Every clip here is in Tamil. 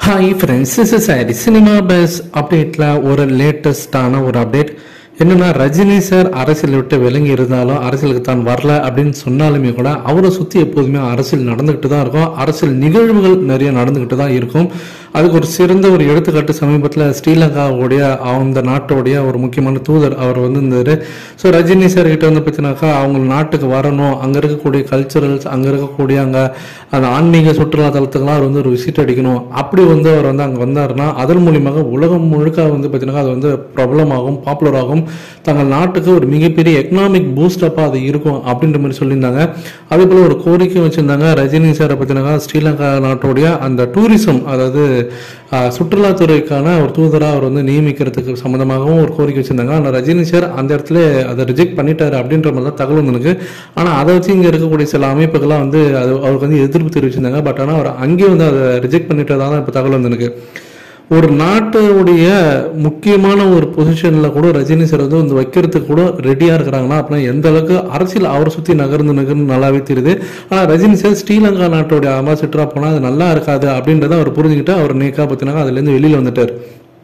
ஹாய் ஃப்ரெண்ட்ஸ் இஸ் சாரி சினிமா பஸ் அப்டேட்டில் ஒரு லேட்டஸ்டான ஒரு அப்டேட் என்னன்னா ரஜினி சார் அரசியல் விட்டு விலகி இருந்தாலும் அரசியலுக்கு தான் வரல அப்படின்னு சொன்னாலுமே கூட அவரை சுற்றி எப்போதுமே அரசியல் நடந்துக்கிட்டு தான் இருக்கும் அரசியல் நிகழ்வுகள் நிறைய நடந்துக்கிட்டு தான் இருக்கும் அதுக்கு ஒரு சிறந்த ஒரு எடுத்துக்காட்டு சமீபத்தில் ஸ்ரீலங்காவுடைய அந்த நாட்டோடைய ஒரு முக்கியமான தூதர் அவர் வந்திருந்தாரு ஸோ ரஜினி சார் கிட்ட வந்து பார்த்தீங்கன்னாக்கா அவங்க நாட்டுக்கு வரணும் அங்கே இருக்கக்கூடிய கல்ச்சுரல்ஸ் அங்கே இருக்கக்கூடிய அங்கே அந்த ஆன்மீக சுற்றுலா தலத்துக்கெல்லாம் அவர் வந்து ஒரு விசிட் அடிக்கணும் அப்படி வந்து அவர் வந்து அங்கே வந்தாருன்னா அதன் மூலியமாக உலகம் முழுக்க வந்து பார்த்தீங்கன்னா அது வந்து பிரபலமாகும் பாப்புலர் ஆகும் தங்கள் நாட்டுக்கு ஒரு மிகப்பெரிய எக்கனாமிக் பூஸ்டப்பாக அது இருக்கும் அப்படின்ற மாதிரி சொல்லியிருந்தாங்க அதே போல் ஒரு கோரிக்கை வச்சிருந்தாங்க ரஜினி சாரை பார்த்தீங்கன்னா ஸ்ரீலங்கா நாட்டுடைய அந்த டூரிசம் அதாவது ஆஹ், சுற்றுலாத்துறைக்கான ஒரு தூதராக அவர் வந்து நியமிக்கிறதுக்கு சம்மந்தமாகவும் ஒரு கோரிக்கை வச்சிருந்தாங்க ஆனால் ரஜினி சார் அந்த இடத்துல அதை ரிஜெக்ட் பண்ணிட்டாரு அப்படின்ற மாதிரி தான் தகவல் வந்திருக்கு ஆனால் அதை வச்சு இங்கே இருக்கக்கூடிய சில அமைப்புகள்லாம் வந்து அது அவருக்கு வந்து எதிர்ப்பு தெரிவிச்சிருந்தாங்க பட் ஆனால் அவர் அங்கேயே வந்து அதை ரிஜெக்ட் பண்ணிட்டதா தான் இப்போ தகவல் வந்திருக்கு ஒரு நாட்டுடைய முக்கியமான ஒரு பொசிஷன்ல கூட ரஜினி சார் வந்து வந்து வைக்கிறதுக்கு கூட ரெடியா இருக்கிறாங்கன்னா அப்படின்னா எந்த அளவுக்கு அரசியல் அவரை சுத்தி நகர்ந்து நகர்ந்து நல்லாவே தெரியுது ஆனா ரஜினி சார் ஸ்ரீலங்கா நாட்டுடைய அம்பாசிடரா போனா அது நல்லா இருக்காது அப்படின்றத அவர் புரிஞ்சுக்கிட்டு அவர் நேக்கா பார்த்தீங்கன்னா அதுல இருந்து வெளியில வந்துட்டார்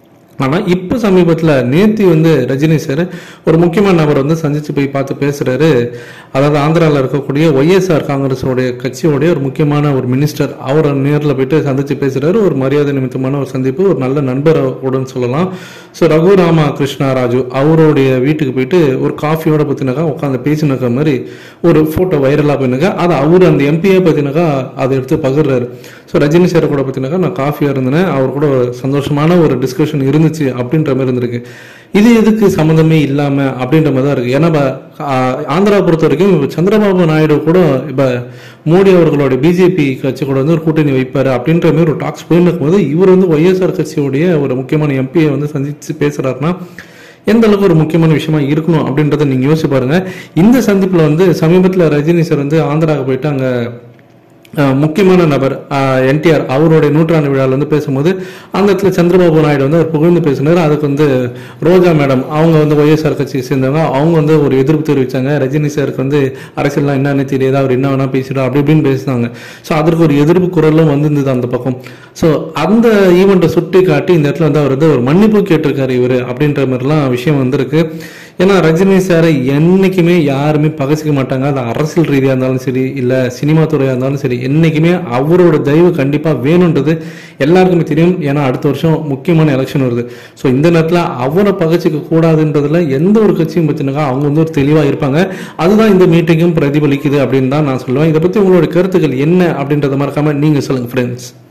ஆனா இப்போ சமீபத்துல நேத்தி வந்து ரஜினி சார் ஒரு முக்கியமான நபர் வந்து சந்திச்சு போய் பார்த்து பேசுறாரு அதாவது ஆந்திரால இருக்கக்கூடிய ஒய்எஸ்ஆர் காங்கிரஸோடைய கட்சியோடைய ஒரு முக்கியமான ஒரு மினிஸ்டர் அவரை நேர்ல போயிட்டு சந்திச்சு பேசுறாரு ஒரு மரியாதை நிமித்தமான ஒரு சந்திப்பு ஒரு நல்ல நண்பர் கூடன்னு சொல்லலாம் ஸோ ரகுராமா கிருஷ்ணா ராஜு அவருடைய வீட்டுக்கு போயிட்டு ஒரு காஃபியோட பார்த்தினாக்கா உட்காந்து பேசினாக்க மாதிரி ஒரு ஃபோட்டோ வைரலாக போயினாக்கா அதை அவர் அந்த எம்பியை பார்த்தினாக்கா அதை எடுத்து பகிர்றாரு ஸோ ரஜினி சார் கூட பார்த்தீங்கன்னாக்கா நான் காஃபியாக இருந்தேன் அவர் கூட ஒரு சந்தோஷமான ஒரு டிஸ்கஷன் இருந்துச்சு அப்படின்ற மாதிரி இருந்திருக்கு இது எதுக்கு சம்மந்தமே இல்லாமல் அப்படின்ற மாதிரி தான் இருக்குது ஏன்னா இப்ப, ஆஹ், ஆந்திரா பொறுத்த வரைக்கும் இப்போ சந்திரபாபு நாயுடு கூட இப்போ மோடி அவர்களோட பிஜேபி கட்சி கூட வந்து ஒரு கூட்டணி வைப்பாரு அப்படின்ற மாதிரி ஒரு டாக்ஸ் போயின்னு இருக்கும்போது இவர் வந்து ஒய்எஸ்ஆர் கட்சியுடைய ஒரு முக்கியமான எம்பியை வந்து சந்திச்சு பேசுறாருன்னா எந்த அளவுக்கு ஒரு முக்கியமான விஷயமா இருக்கணும் அப்படின்றத நீங்க யோசிச்சு பாருங்க இந்த சந்திப்புல வந்து சமீபத்துல ரஜினி சார் வந்து ஆந்திராவுக்கு போயிட்டு அங்க அஹ், முக்கியமான நபர் என்டிஆர் அவருடைய நூற்றாண்டு விழாவில் வந்து பேசும்போது அந்த இடத்துல சந்திரபாபு நாயுடு வந்து அவர் புகழ்ந்து பேசினார் அதுக்கு வந்து ரோஜா மேடம் அவங்க வந்து ஒய்எஸ்ஆர் கட்சியை சேர்ந்தவங்க அவங்க வந்து ஒரு எதிர்ப்பு தெரிவிச்சாங்க ரஜினி சாருக்கு வந்து அரசியல்லாம் என்னன்னு தெரியாது அவர் என்ன வேணா பேசிடும் அப்படி இப்படின்னு பேசினாங்க ஸோ அதற்கு ஒரு எதிர்ப்பு குரலும் வந்திருந்தது அந்த பக்கம் ஸோ அந்த ஈவெண்ட்டை சுட்டி காட்டி இந்த இடத்துல வந்து அவர் வந்து ஒரு மன்னிப்பு கேட்டிருக்காரு இவர் அப்படின்ற மாதிரிலாம் விஷயம் வந்திருக்கு ஏன்னா ரஜினி சாரை என்னைக்குமே யாருமே பகச்சிக்க மாட்டாங்க அது அரசியல் ரீதியாக இருந்தாலும் சரி இல்லை சினிமா துறையாக இருந்தாலும் சரி என்னைக்குமே அவரோட தயவு கண்டிப்பாக வேணுன்றது எல்லாருக்குமே தெரியும் ஏன்னா அடுத்த வருஷம் முக்கியமான எலெக்ஷன் வருது ஸோ இந்த நேரத்தில் அவரை பகச்சிக்க கூடாதுன்றதுல எந்த ஒரு கட்சியும் பற்றினாக்கா அவங்க வந்து ஒரு தெளிவாக இருப்பாங்க அதுதான் இந்த மீட்டிங்கும் பிரதிபலிக்குது அப்படின்னு தான் நான் சொல்லுவேன் இதை பற்றி உங்களோட கருத்துக்கள் என்ன அப்படின்றத மறக்காம நீங்கள் சொல்லுங்கள் ஃப்ரெண்ட்ஸ்